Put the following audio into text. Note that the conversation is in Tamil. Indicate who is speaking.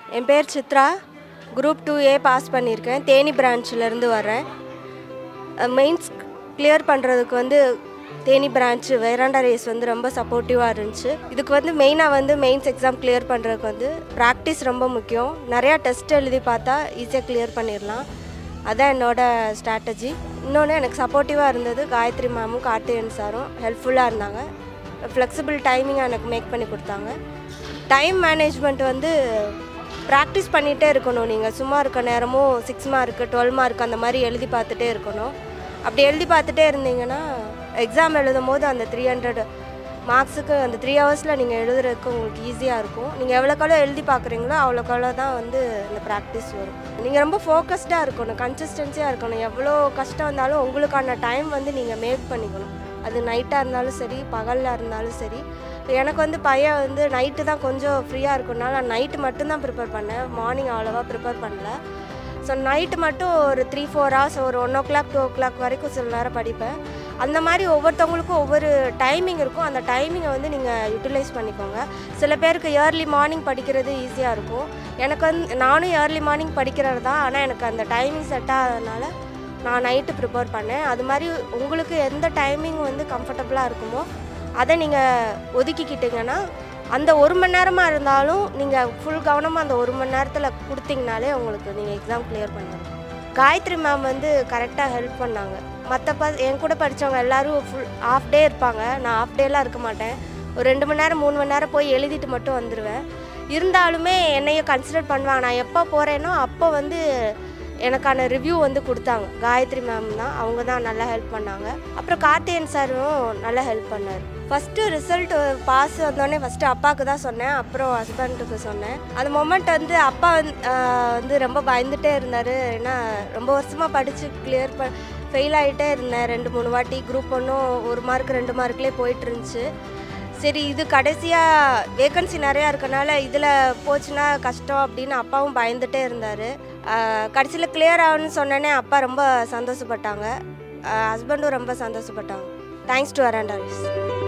Speaker 1: என் பேர் Chitra group two A pass பண்ணியிருக்கேன் தேனி பிரான்ச்சிலேருந்து வரேன் மெயின்ஸ் கிளியர் பண்ணுறதுக்கு வந்து தேனி பிரான்ச்சு வேராண்டா ரேஸ் வந்து ரொம்ப சப்போர்ட்டிவாக இருந்துச்சு இதுக்கு வந்து மெயினாக வந்து மெயின்ஸ் எக்ஸாம் கிளியர் பண்ணுறதுக்கு வந்து ப்ராக்டிஸ் ரொம்ப முக்கியம் நிறையா டெஸ்ட் எழுதி பார்த்தா ஈஸியாக கிளியர் பண்ணிடலாம் அதான் என்னோட ஸ்ட்ராட்டஜி இன்னொன்று எனக்கு சப்போர்ட்டிவாக இருந்தது காயத்ரி மேமும் கார்த்திகேயன் சாரும் ஹெல்ப்ஃபுல்லாக இருந்தாங்க ஃப்ளெக்சிபிள் டைமிங் எனக்கு மேக் பண்ணி கொடுத்தாங்க டைம் மேனேஜ்மெண்ட் வந்து ப்ராக்டிஸ் பண்ணிகிட்டே இருக்கணும் நீங்கள் சும்மா இருக்க நேரமும் சிக்ஸ் மார்க்கு டுவெல் மார்க் அந்த மாதிரி எழுதி பார்த்துட்டே இருக்கணும் அப்படி எழுதி பார்த்துட்டே இருந்தீங்கன்னா எக்ஸாம் எழுதும் போது அந்த த்ரீ ஹண்ட்ரட் மார்க்ஸுக்கு அந்த த்ரீ ஹவர்ஸில் நீங்கள் எழுதுறதுக்கு உங்களுக்கு ஈஸியாக இருக்கும் நீங்கள் எவ்வளோக்கெவ்வளோ எழுதி பார்க்குறீங்களோ அவ்வளோக்கெவ்வளோ தான் வந்து அந்த ப்ராக்டிஸ் வரும் நீங்கள் ரொம்ப ஃபோக்கஸ்டாக இருக்கணும் கன்சிஸ்டன்சியாக இருக்கணும் எவ்வளோ கஷ்டம் இருந்தாலும் உங்களுக்கான டைம் வந்து நீங்கள் மேக் பண்ணிக்கணும் அது நைட்டாக இருந்தாலும் சரி பகலில் இருந்தாலும் சரி எனக்கு வந்து பையன் வந்து நைட்டு தான் கொஞ்சம் ஃப்ரீயாக இருக்கும்னால நான் நைட்டு மட்டும்தான் ப்ரிப்பேர் பண்ணேன் மார்னிங் அவ்வளோவா ப்ரிப்பேர் பண்ணல ஸோ நைட்டு மட்டும் ஒரு த்ரீ ஃபோர் ஹவர்ஸ் ஒரு one o'clock two o'clock வரைக்கும் சில நேரம் படிப்பேன் அந்த மாதிரி ஒவ்வொருத்தவங்களுக்கும் ஒவ்வொரு டைமிங் இருக்கும் அந்த டைமிங்கை வந்து நீங்கள் யூட்டிலைஸ் பண்ணிக்கோங்க சில பேருக்கு ஏர்லி மார்னிங் படிக்கிறது ஈஸியாக இருக்கும் எனக்கு வந்து நானும் ஏர்லி மார்னிங் படிக்கிறது தான் ஆனால் எனக்கு அந்த டைமிங் செட் ஆகாதனால நான் நைட்டு ப்ரிப்பேர் பண்ணேன் அது மாதிரி உங்களுக்கு எந்த டைமிங் வந்து கம்ஃபர்டபுளாக இருக்குமோ அதை நீங்கள் ஒதுக்கிக்கிட்டிங்கன்னா அந்த ஒரு மணி நேரமாக இருந்தாலும் நீங்கள் ஃபுல் கவனமாக அந்த ஒரு மணி நேரத்தில் கொடுத்தீங்கனாலே உங்களுக்கு நீங்கள் எக்ஸாம் கிளியர் பண்ணிடலாம் காயத்ரி மேம் வந்து கரெக்டாக ஹெல்ப் பண்ணாங்க மற்ற ப என் கூட படித்தவங்க எல்லோரும் ஃபுல் ஆஃப் டே இருப்பாங்க நான் ஆஃப் டேலாம் இருக்க மாட்டேன் ஒரு ரெண்டு மணி நேரம் மூணு மணி நேரம் போய் எழுதிட்டு மட்டும் வந்துடுவேன் இருந்தாலுமே என்னையும் கன்சிடர் பண்ணுவாங்க நான் எப்போ போகிறேனோ அப்போ வந்து எனக்கான ரிவ்யூ வந்து கொடுத்தாங்க காயத்ரி மேம் தான் அவங்க தான் நல்லா ஹெல்ப் பண்ணாங்க அப்புறம் கார்த்தியன் சாரும் நல்லா ஹெல்ப் பண்ணார் ஃபஸ்ட்டு ரிசல்ட் பாஸ் வந்தோடனே ஃபஸ்ட்டு அப்பாவுக்கு தான் சொன்னேன் அப்புறம் ஹஸ்பண்டுக்கு சொன்னேன் அந்த மொமெண்ட் வந்து அப்பா வந்து ஆஹ் வந்து ரொம்ப பயந்துட்டே இருந்தார் ஏன்னா ரொம்ப வருஷமாக படித்து கிளியர் ப ஃபெயில் ஆகிட்டே இருந்தேன் ரெண்டு மூணு வாட்டி குரூப் ஒன்றும் ஒரு மார்க் ரெண்டு மார்க்லேயே போயிட்டு இருந்துச்சு சரி இது கடைசியாக வேகன்சி நிறையா இருக்கனால இதில் போச்சுன்னா கஷ்டம் அப்படின்னு அப்பாவும் பயந்துட்டே இருந்தார் கடைசியில் கிளியர் ஆகுன்னு சொன்னோன்னே அப்பா ரொம்ப சந்தோஷப்பட்டாங்க ஹஸ்பண்டும் ரொம்ப சந்தோஷப்பட்டாங்க தேங்க்ஸ் டு அரண்டாரிஸ்